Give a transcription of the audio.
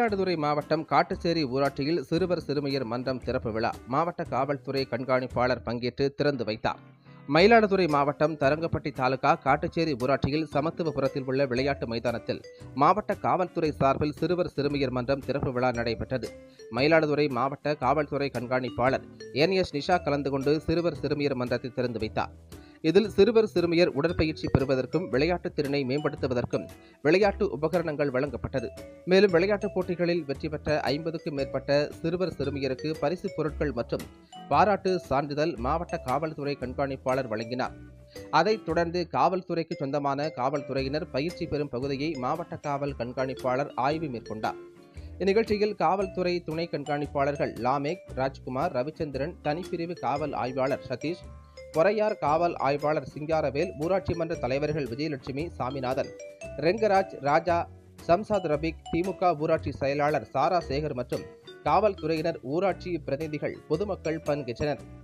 மயிலாடுதுறை மாவட்டம் காட்டுச்சேரி ஊராட்சியில் சிறுவர் சிறுமியர் மன்றம் திறப்பு விழா மாவட்ட காவல்துறை கண்காணிப்பாளர் பங்கேற்று திறந்து வைத்தார் மயிலாடுதுறை மாவட்டம் தரங்கப்பட்டி தாலுகா காட்டுச்சேரி ஊராட்சியில் சமத்துவபுரத்தில் உள்ள விளையாட்டு மைதானத்தில் மாவட்ட காவல்துறை சார்பில் சிறுவர் சிறுமியர் மன்றம் திறப்பு விழா நடைபெற்றது மயிலாடுதுறை மாவட்ட காவல்துறை கண்காணிப்பாளர் என் எஸ் நிஷா கலந்து கொண்டு சிறுவர் சிறுமியர் மன்றத்தை திறந்து வைத்தார் இதில் சிறுவர் சிறுமியர் உடற்பயிற்சி பெறுவதற்கும் விளையாட்டுத் திறனை மேம்படுத்துவதற்கும் விளையாட்டு உபகரணங்கள் வழங்கப்பட்டது மேலும் விளையாட்டுப் போட்டிகளில் வெற்றி பெற்ற ஐம்பதுக்கும் மேற்பட்ட சிறுவர் சிறுமியருக்கு பரிசுப் பொருட்கள் மற்றும் பாராட்டு சான்றிதழ் மாவட்ட காவல்துறை கண்காணிப்பாளர் வழங்கினார் அதைத் தொடர்ந்து காவல்துறைக்கு சொந்தமான காவல்துறையினர் பயிற்சி பெறும் பகுதியை மாவட்ட காவல் கண்காணிப்பாளர் ஆய்வு மேற்கொண்டார் இந்நிகழ்ச்சியில் காவல்துறை துணை கண்காணிப்பாளர்கள் லாமேக் ராஜ்குமார் ரவிச்சந்திரன் தனிப்பிரிவு காவல் ஆய்வாளர் சதீஷ் பொறையார் காவல் ஆய்வாளர் சிங்காரவேல் ஊராட்சி மன்ற தலைவர்கள் விஜயலட்சுமி சாமிநாதன் ரெங்கராஜ் ராஜா சம்சாத் ரபிக் திமுக ஊராட்சி செயலாளர் சாரா சேகர் மற்றும் காவல்துறையினர் ஊராட்சி பிரதிநிதிகள் பொதுமக்கள் பங்கேற்றனர்